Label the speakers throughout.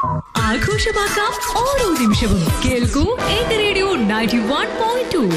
Speaker 1: ആഘോഷമാക്കാം ഓരോ നിമിഷവും കേൾക്കൂ എന്റെ radio ninety one point two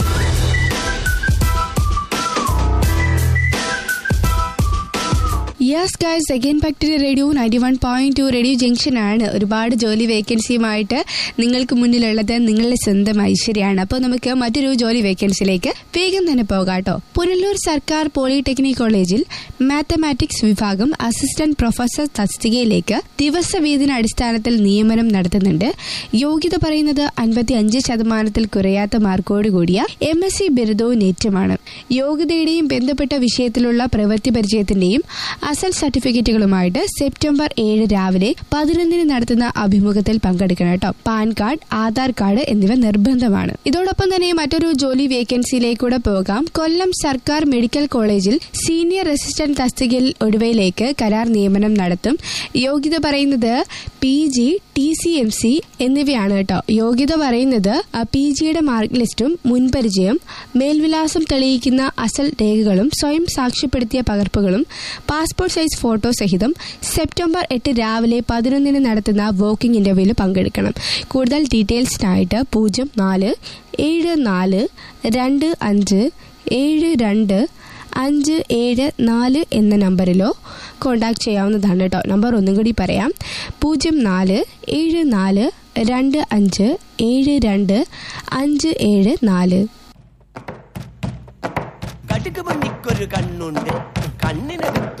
Speaker 2: yes guys again back to radio ninety one point two radio junction ആണ് ഒരുപാട് ജോലി വേക്കൻസിയുമായിട്ട് നിങ്ങൾക്ക് മുന്നിലുള്ളത് നിങ്ങളുടെ സ്വന്തം ഐശ്വര്യമാണ് അപ്പോൾ നമുക്ക് മറ്റൊരു ജോലി വേക്കൻസിയിലേക്ക് വേഗം തന്നെ പോകാം കേട്ടോ പുനലൂർ സർക്കാർ പോളിടെക്നിക് കോളേജിൽ മാത്തമാറ്റിക്സ് വിഭാഗം അസിസ്റ്റന്റ് പ്രൊഫസർ തസ്തികയിലേക്ക് ദിവസവേതന അടിസ്ഥാനത്തിൽ നിയമനം നടത്തുന്നുണ്ട് യോഗ്യത പറയുന്നത് അൻപത്തി അഞ്ച് ശതമാനത്തിൽ കുറയാത്ത മാർക്കോട് കൂടിയ എം എസ് സി ബിരുദവും നെറ്റുമാണ് യോഗ്യതയുടെയും ബന്ധപ്പെട്ട വിഷയത്തിലുള്ള പ്രവൃത്തി പരിചയത്തിന്റെയും അസൽ സർട്ടിഫിക്കറ്റുകളുമായിട്ട് സെപ്റ്റംബർ ഏഴ് രാവിലെ പതിനൊന്നിന് നടത്തുന്ന അഭിമുഖത്തിൽ പങ്കെടുക്കണം കേട്ടോ പാൻ കാർഡ് ആധാർ കാർഡ് എന്നിവ നിർബന്ധമാണ് ഇതോടൊപ്പം തന്നെ മറ്റൊരു ജോലി വേക്കൻസിയിലേക്കൂടെ പോകാം കൊല്ലം സർക്കാർ മെഡിക്കൽ കോളേജിൽ സീനിയർ അസിസ്റ്റന്റ് തസ്തികയിൽ ഒഴിവയിലേക്ക് കരാർ നിയമനം നടത്തും യോഗ്യത പറയുന്നത് P G T C M C എന്നിവയാണ് കേട്ടോ യോഗ്യത പറയുന്നത് പി ജിയുടെ മാർക്ക് ലിസ്റ്റും മുൻപരിചയം മേൽവിലാസം തെളിയിക്കുന്ന അസൽ രേഖകളും സ്വയം സാക്ഷ്യപ്പെടുത്തിയ പകർപ്പുകളും പാസ്പോർട്ട് സൈസ് ഫോട്ടോ സഹിതം സെപ്റ്റംബർ എട്ട് രാവിലെ പതിനൊന്നിന് നടത്തുന്ന വോക്കിംഗ് ഇന്റർവ്യൂവിൽ പങ്കെടുക്കണം കൂടുതൽ ഡീറ്റെയിൽസിനായിട്ട് പൂജ്യം നാല് ഏഴ് നാല് രണ്ട് അഞ്ച് ഏഴ് രണ്ട് അഞ്ച് ഏഴ് നാല് എന്ന നമ്പറിലോ കോൺടാക്ട് ചെയ്യാവുന്നതാണ് കേട്ടോ നമ്പർ ഒന്നും കൂടി പറയാം പൂജ്യം നാല് ഏഴ് നാല് രണ്ട് അഞ്ച് ഏഴ് രണ്ട് അഞ്ച് ഏഴ് നാല്
Speaker 3: കടുക് മണിക്കൊരു കണ്ണുണ്ട് കണ്ണിനകത്ത്